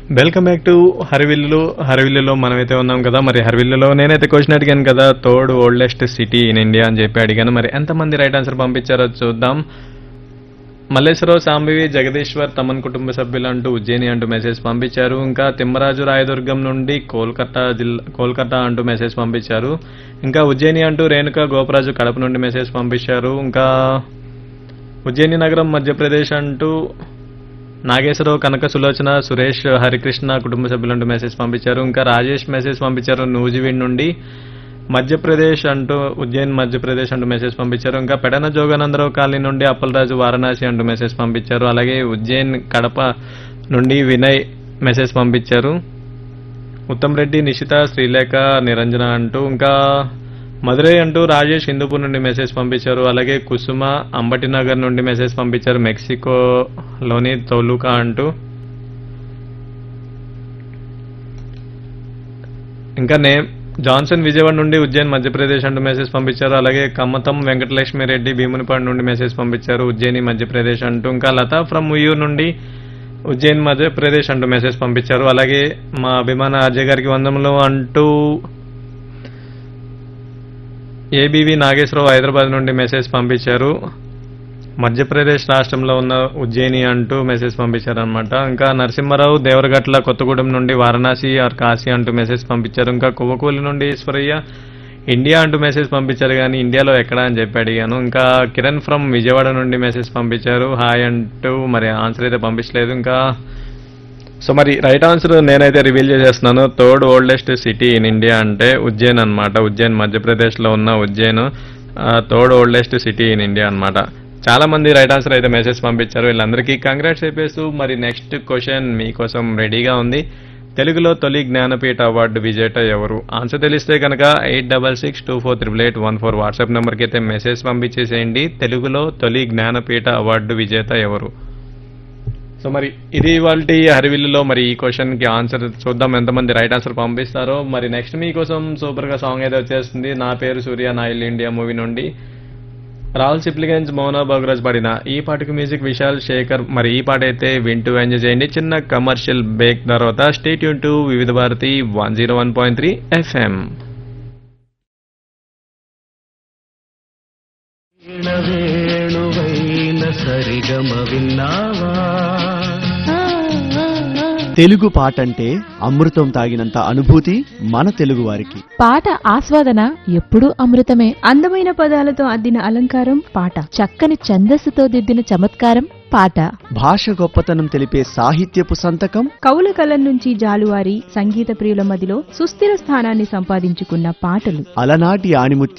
welcome back to హరివిల్లు హరివిల్లులో మనమైతే ఉన్నాం కదా మరి హరివిల్లులో నేనైతే క్వశ్చన్ అడిగాను కదా third oldest city in India అని చెప్పి అడిగాను మరి ఎంతమంది రైట్ ఆన్సర్ పంపించారో చూద్దాం మల్లేశ్వరరావు సాంబివి జగదీశ్వర్ తమన్ కుటుంబ సభ్యులు అంటూ ఉజ్జయిని అంటూ మెసేజ్ పంపించారు ఇంకా తిమ్మరాజు రాయదుర్గం నుండి కోల్కతా జిల్లా కోల్కతా అంటూ మెసేజ్ పంపించారు ఇంకా ఉజ్జయిని అంటూ రేణుక గోపరాజు కడప నుండి మెసేజ్ పంపించారు ఇంకా ఉజ్జయిని నగరం మధ్యప్రదేశ్ అంటూ నాగేశ్వరరావు కనక సులోచన సురేష్ హరికృష్ణ కుటుంబ సభ్యులంటూ మెసేజ్ పంపించారు ఇంకా రాజేష్ మెసేజ్ పంపించారు నూజివీడ్ నుండి మధ్యప్రదేశ్ అంటూ ఉజ్జయిన్ మధ్యప్రదేశ్ అంటూ మెసేజ్ పంపించారు ఇంకా పెడన జోగానందరావు కాలనీ నుండి అప్పలరాజు వారణాసి అంటూ మెసేజ్ పంపించారు అలాగే ఉజ్జయిన్ కడప నుండి వినయ్ మెసేజ్ పంపించారు ఉత్తమ్ రెడ్డి నిషిత శ్రీలేఖ నిరంజన అంటూ ఇంకా మదురై అంటూ రాజేష్ హిందూపూర్ నుండి మెసేజ్ పంపించారు అలాగే కుసుమ అంబటి నగర్ నుండి మెసేజ్ పంపించారు మెక్సికోలోని తొలుకా అంటూ ఇంకా నే జాన్సన్ విజయవాడ నుండి ఉజ్జయిన్ మధ్యప్రదేశ్ అంటూ మెసేజ్ పంపించారు అలాగే కమ్మతం వెంకటలక్ష్మి రెడ్డి భీమునిపాడు నుండి మెసేజ్ పంపించారు ఉజ్జయిని మధ్యప్రదేశ్ అంటూ ఇంకా లతా ఫ్రమ్ ఉయ్యూరు నుండి ఉజ్జయిన్ మధ్యప్రదేశ్ అంటూ మెసేజ్ పంపించారు అలాగే మా అభిమాన అజయ్ గారికి వందములు అంటూ ఏబీవీ నాగేశ్వరరావు హైదరాబాద్ నుండి మెసేజ్ పంపించారు మధ్యప్రదేశ్ రాష్ట్రంలో ఉన్న ఉజ్జయిని అంటూ మెసేజ్ పంపించారు అనమాట ఇంకా నరసింహారావు దేవరగట్ల కొత్తగూడెం నుండి వారణాసి ఆర్ కాశీ అంటూ మెసేజ్ పంపించారు ఇంకా కువ్వకూలి నుండి ఈశ్వరయ్య ఇండియా అంటూ మెసేజ్ పంపించారు కానీ ఇండియాలో ఎక్కడ అని చెప్పి అడిగాను ఇంకా కిరణ్ ఫ్రమ్ విజయవాడ నుండి మెసేజ్ పంపించారు హాయ్ అంటూ మరి ఆన్సర్ అయితే పంపించలేదు ఇంకా సో మరి రైట్ ఆన్సర్ నేనైతే రివీల్ చేసేస్తున్నాను third oldest city in India అంటే ఉజ్జయిన్ అన్నమాట ఉజ్జయిన్ మధ్యప్రదేశ్లో ఉన్న Ujjain third oldest city in India అన్నమాట చాలా మంది రైట్ ఆన్సర్ అయితే మెసేజ్ పంపించారు వీళ్ళందరికీ కంగ్రాట్స్ చెప్పేస్తూ మరి నెక్స్ట్ క్వశ్చన్ మీకోసం రెడీగా ఉంది తెలుగులో తొలి జ్ఞానపీఠ అవార్డు విజేత ఎవరు ఆన్సర్ తెలిస్తే కనుక eight double six two four triple eight one four WhatsApp నెంబర్కి అయితే మెసేజ్ పంపించేసేయండి తెలుగులో తొలి జ్ఞానపీఠ అవార్డు విజేత ఎవరు సో మరి ఇది ఇవాళ హరివిల్లులో మరి ఈ క్వశ్చన్ కి ఆన్సర్ చూద్దాం ఎంతమంది రైట్ ఆన్సర్ పంపిస్తారో మరి నెక్స్ట్ మీకోసం సూపర్ గా సాంగ్ అయితే వచ్చేస్తుంది నా పేరు సూర్య నా ఇల్లు ఇండియా మూవీ నుండి రాహుల్ సిప్లిగంజ్ మౌనా బాగురాజ్ పాడిన ఈ పాటకు మ్యూజిక్ విశాల్ శేఖర్ మరి ఈ పాట అయితే వింటూ ఎంజాయ్ చేయండి చిన్న కమర్షియల్ బ్రేక్ తర్వాత స్టేట్ యూన్ to Vividh Bharati one zero one point three FM వీణ వేణువైన సరిగమ విన్నావా తెలుగు పాట అంటే అమృతం తాగినంత అనుభూతి మన తెలుగువారికి పాట ఆస్వాదన ఎప్పుడూ అమృతమే అందమైన పదాలతో అద్దిన అలంకారం పాట చక్కని ఛందస్సుతో దిద్దిన చమత్కారం పాట భాష గొప్పతనం తెలిపే సాహిత్యపు సంతకం కవుల కలం నుంచి జాలువారి సంగీత ప్రియుల మదిలో సుస్థిర స్థానాన్ని సంపాదించుకున్న పాటలు అలనాటి ఆణిముత్య